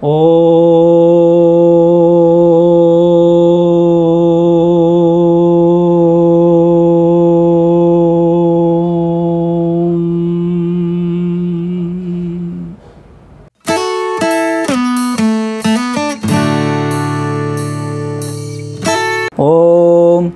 ஓம் ॐ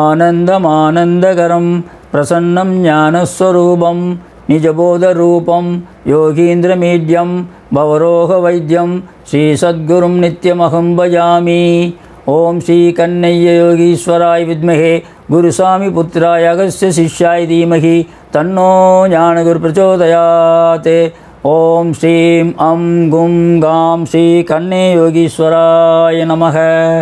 आनन्दमानन्दकरं प्रसन्नं ज्ञानस्वरूपं निजबोधरूपं योगीन्द्रमीड्यं भवरोगवैद्यं श्रीसद्गुरुं नित्यमहं भजामि ॐ श्रीकन्नय्ययोगीश्वराय विद्महे गुरुस्वामिपुत्राय अगस्य शिष्याय धीमहि तन्नो ज्ञानगुरुप्रचोदयात् ॐ श्रीं अं गुं गां श्रीकन्ने योगीश्वराय नमः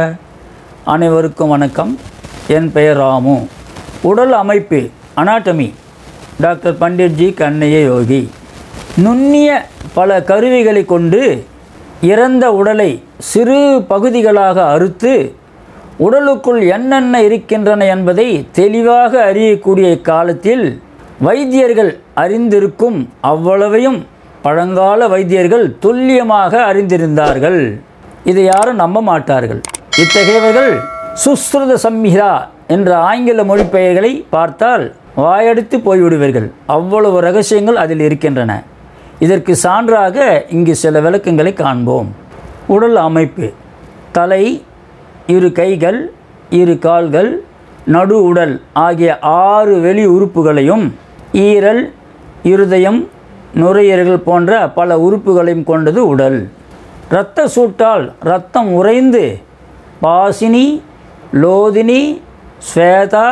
அனைவருக்கும் வணக்கம் என் பெயர் ராமு உடல் அமைப்பு அனாட்டமி டாக்டர் பண்டிட்ஜி கண்ணைய யோகி நுண்ணிய பல கருவிகளை கொண்டு இறந்த உடலை சிறு பகுதிகளாக அறுத்து உடலுக்குள் என்னென்ன இருக்கின்றன என்பதை தெளிவாக அறியக்கூடிய இக்காலத்தில் வைத்தியர்கள் அறிந்திருக்கும் அவ்வளவையும் பழங்கால வைத்தியர்கள் துல்லியமாக அறிந்திருந்தார்கள் இதை யாரும் நம்ப மாட்டார்கள் இத்தகையவர்கள் சுஸ்ருத சம்ஹிதா என்ற ஆங்கில மொழிபெயர்களை பார்த்தால் வாயடித்து போய்விடுவீர்கள் அவ்வளவு ரகசியங்கள் அதில் இருக்கின்றன இதற்கு சான்றாக இங்கு சில விளக்கங்களை காண்போம் உடல் அமைப்பு தலை இரு கைகள் இரு கால்கள் நடு உடல் ஆகிய ஆறு வெளி உறுப்புகளையும் ஈரல் இருதயம் நுரையீரல்கள் போன்ற பல உறுப்புகளையும் கொண்டது உடல் இரத்த சூட்டால் இரத்தம் உறைந்து பாசினி லோதினி ஸ்வேதா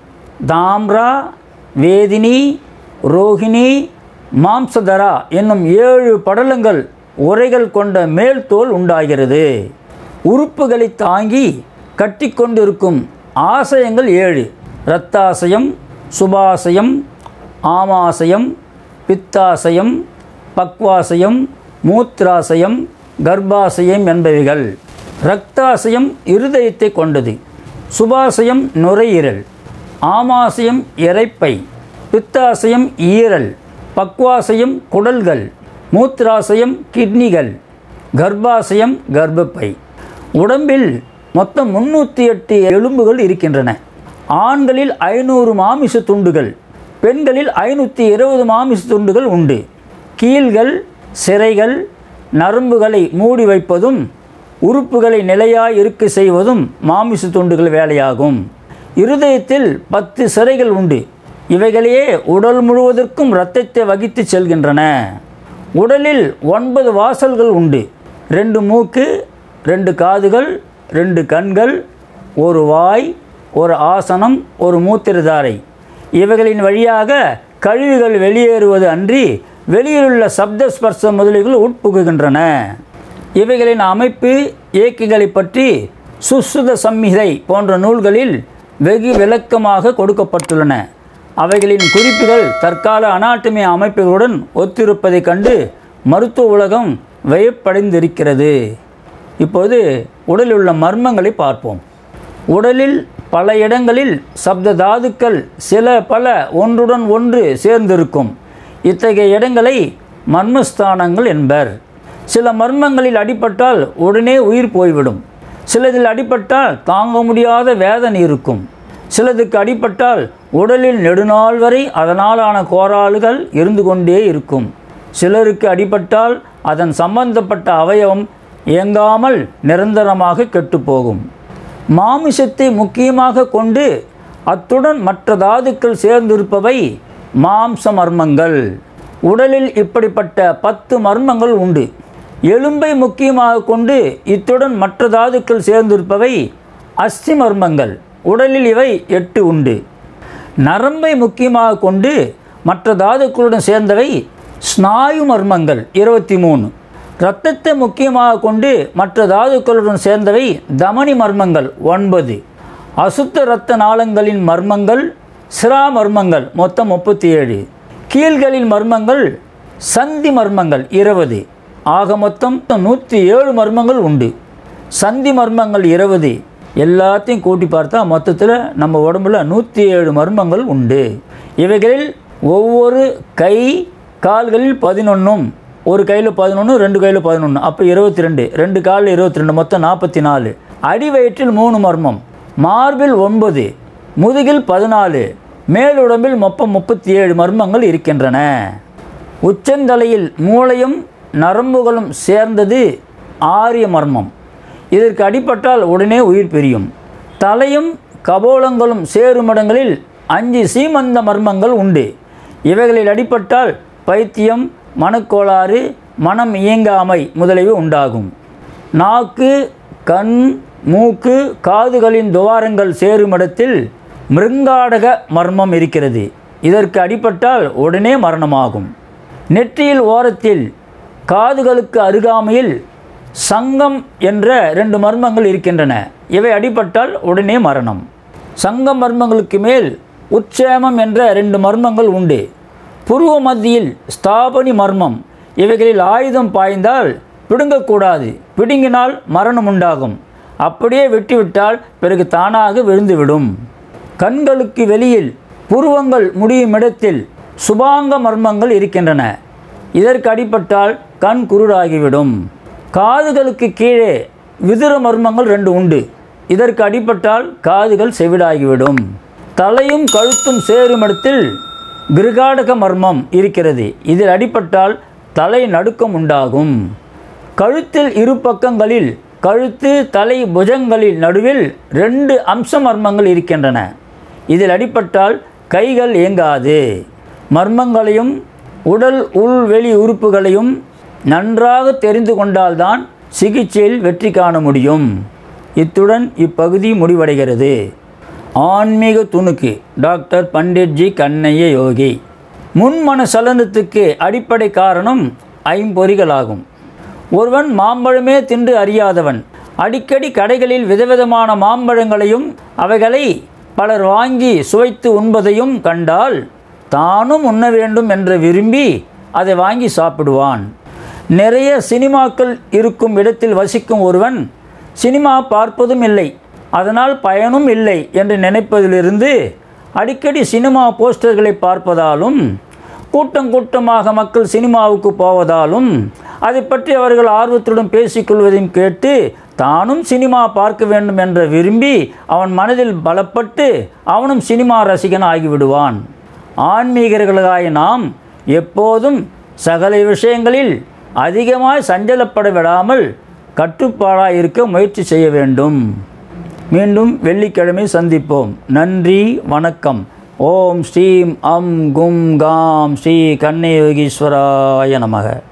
தாம்ரா வேதினி ரோஹிணி மாம்சதரா என்னும் ஏழு படலங்கள் உரைகள் கொண்ட மேல் தோல் உண்டாகிறது உறுப்புகளை தாங்கி கட்டிக்கொண்டிருக்கும் ஆசயங்கள் ஏழு இரத்தாசயம் சுபாசயம் ஆமாசயம் பித்தாசயம் பக்வாசயம் மூத்ராசயம் கர்ப்பாசயம் என்பவைகள் இரத்தாசயம் இருதயத்தை கொண்டது சுபாசயம் நுரையீரல் ஆமாசயம் இரைப்பை பித்தாசயம் ஈரல் பக்வாசயம் குடல்கள் மூத்ராசயம் கிட்னிகள் கர்ப்பாசயம் கர்ப்பப்பை உடம்பில் மொத்தம் முன்னூற்றி எட்டு எலும்புகள் இருக்கின்றன ஆண்களில் ஐநூறு மாமிச துண்டுகள் பெண்களில் ஐநூற்றி இருபது மாமிச துண்டுகள் உண்டு கீல்கள் சிரைகள் நரம்புகளை மூடி வைப்பதும் உறுப்புகளை நிலையாய் இருக்க செய்வதும் மாமிச துண்டுகள் வேலையாகும் இருதயத்தில் பத்து சிறைகள் உண்டு இவைகளையே உடல் முழுவதற்கும் இரத்தத்தை வகித்து செல்கின்றன உடலில் ஒன்பது வாசல்கள் உண்டு ரெண்டு மூக்கு ரெண்டு காதுகள் ரெண்டு கண்கள் ஒரு வாய் ஒரு ஆசனம் ஒரு மூத்திரதாரை இவைகளின் வழியாக கழிவுகள் வெளியேறுவது அன்றி வெளியிலுள்ள சப்த ஸ்பர்ச முதலிகள் உட்புகுகின்றன இவைகளின் அமைப்பு இயக்கிகளை பற்றி சுஸ்ருத சம்ஹிதை போன்ற நூல்களில் வெகு விளக்கமாக கொடுக்கப்பட்டுள்ளன அவைகளின் குறிப்புகள் தற்கால அனாட்டமி அமைப்புகளுடன் ஒத்திருப்பதைக் கண்டு மருத்துவ உலகம் வியப்படைந்திருக்கிறது இப்போது உடலில் உள்ள மர்மங்களை பார்ப்போம் உடலில் பல இடங்களில் சப்த தாதுக்கள் சில பல ஒன்றுடன் ஒன்று சேர்ந்திருக்கும் இத்தகைய இடங்களை மர்மஸ்தானங்கள் என்பர் சில மர்மங்களில் அடிபட்டால் உடனே உயிர் போய்விடும் சிலதில் அடிபட்டால் தாங்க முடியாத வேதனை இருக்கும் சிலதுக்கு அடிபட்டால் உடலில் நெடுநாள் வரை அதனாலான கோராளுகள் இருந்து கொண்டே இருக்கும் சிலருக்கு அடிபட்டால் அதன் சம்பந்தப்பட்ட அவயவம் இயங்காமல் நிரந்தரமாக கெட்டுப்போகும் மாமிசத்தை முக்கியமாக கொண்டு அத்துடன் மற்ற தாதுக்கள் சேர்ந்திருப்பவை மாம்ச மர்மங்கள் உடலில் இப்படிப்பட்ட பத்து மர்மங்கள் உண்டு எலும்பை முக்கியமாக கொண்டு இத்துடன் மற்ற தாதுக்கள் சேர்ந்திருப்பவை அஸ்தி மர்மங்கள் உடலில் இவை எட்டு உண்டு நரம்பை முக்கியமாக கொண்டு மற்ற தாதுக்களுடன் சேர்ந்தவை ஸ்நாயு மர்மங்கள் இருபத்தி மூணு இரத்தத்தை முக்கியமாக கொண்டு மற்ற தாதுக்களுடன் சேர்ந்தவை தமனி மர்மங்கள் ஒன்பது அசுத்த இரத்த நாளங்களின் மர்மங்கள் சிரா மர்மங்கள் மொத்தம் முப்பத்தி ஏழு கீழ்களின் மர்மங்கள் சந்தி மர்மங்கள் இருபது ஆக மொத்தம் நூற்றி ஏழு மர்மங்கள் உண்டு சந்தி மர்மங்கள் இருபது எல்லாத்தையும் கூட்டி பார்த்தா மொத்தத்தில் நம்ம உடம்புல நூற்றி ஏழு மர்மங்கள் உண்டு இவைகளில் ஒவ்வொரு கை கால்களில் பதினொன்றும் ஒரு கையில் பதினொன்று ரெண்டு கையில் பதினொன்று அப்போ இருபத்தி ரெண்டு ரெண்டு காலில் இருபத்தி ரெண்டு மொத்தம் நாற்பத்தி நாலு அடிவயிற்றில் மூணு மர்மம் மார்பில் ஒன்பது முதுகில் பதினாலு மேலுடம்பில் மொத்தம் முப்பத்தி ஏழு மர்மங்கள் இருக்கின்றன உச்சந்தலையில் மூளையும் நரம்புகளும் சேர்ந்தது ஆரிய மர்மம் இதற்கு அடிபட்டால் உடனே உயிர் பிரியும் தலையும் கபோலங்களும் சேருமிடங்களில் அஞ்சு சீமந்த மர்மங்கள் உண்டு இவைகளில் அடிபட்டால் பைத்தியம் மனக்கோளாறு மனம் இயங்காமை முதலியவை உண்டாகும் நாக்கு கண் மூக்கு காதுகளின் துவாரங்கள் சேருமிடத்தில் மிருங்காடக மர்மம் இருக்கிறது இதற்கு அடிபட்டால் உடனே மரணமாகும் நெற்றியில் ஓரத்தில் காதுகளுக்கு அருகாமையில் சங்கம் என்ற ரெண்டு மர்மங்கள் இருக்கின்றன இவை அடிபட்டால் உடனே மரணம் சங்க மர்மங்களுக்கு மேல் உச்சேமம் என்ற ரெண்டு மர்மங்கள் உண்டு புருவ மத்தியில் ஸ்தாபனி மர்மம் இவைகளில் ஆயுதம் பாய்ந்தால் பிடுங்கக்கூடாது பிடுங்கினால் மரணம் உண்டாகும் அப்படியே வெட்டிவிட்டால் பிறகு தானாக விழுந்துவிடும் கண்களுக்கு வெளியில் புருவங்கள் முடியும் இடத்தில் சுபாங்க மர்மங்கள் இருக்கின்றன இதற்கு அடிபட்டால் கண் குருடாகிவிடும் காதுகளுக்கு கீழே விதுர மர்மங்கள் ரெண்டு உண்டு இதற்கு அடிபட்டால் காதுகள் செவிடாகிவிடும் தலையும் கழுத்தும் சேரும் இடத்தில் கிருகாடக மர்மம் இருக்கிறது இதில் அடிபட்டால் தலை நடுக்கம் உண்டாகும் கழுத்தில் இரு பக்கங்களில் கழுத்து தலை புஜங்களில் நடுவில் ரெண்டு அம்ச மர்மங்கள் இருக்கின்றன இதில் அடிபட்டால் கைகள் இயங்காது மர்மங்களையும் உடல் உள்வெளி உறுப்புகளையும் நன்றாக தெரிந்து கொண்டால்தான் சிகிச்சையில் வெற்றி காண முடியும் இத்துடன் இப்பகுதி முடிவடைகிறது ஆன்மீக துணுக்கு டாக்டர் பண்டிட்ஜி கண்ணைய யோகி முன்மன சலனத்துக்கு அடிப்படை காரணம் ஐம்பொறிகளாகும் ஒருவன் மாம்பழமே தின்று அறியாதவன் அடிக்கடி கடைகளில் விதவிதமான மாம்பழங்களையும் அவைகளை பலர் வாங்கி சுவைத்து உண்பதையும் கண்டால் தானும் உண்ண வேண்டும் என்று விரும்பி அதை வாங்கி சாப்பிடுவான் நிறைய சினிமாக்கள் இருக்கும் இடத்தில் வசிக்கும் ஒருவன் சினிமா பார்ப்பதும் இல்லை அதனால் பயனும் இல்லை என்று நினைப்பதிலிருந்து அடிக்கடி சினிமா போஸ்டர்களை பார்ப்பதாலும் கூட்டம் கூட்டமாக மக்கள் சினிமாவுக்கு போவதாலும் அதை பற்றி அவர்கள் ஆர்வத்துடன் பேசிக்கொள்வதையும் கேட்டு தானும் சினிமா பார்க்க வேண்டும் என்ற விரும்பி அவன் மனதில் பலப்பட்டு அவனும் சினிமா ரசிகன் ஆகிவிடுவான் ஆன்மீகர்களாய் நாம் எப்போதும் சகல விஷயங்களில் அதிகமாய் சஞ்சலப்பட விடாமல் கட்டுப்பாடாக இருக்க முயற்சி செய்ய வேண்டும் மீண்டும் வெள்ளிக்கிழமை சந்திப்போம் நன்றி வணக்கம் ஓம் ஸ்ரீம் அம் கும் காம் ஸ்ரீ கண்ணயோகீஸ்வராய நமக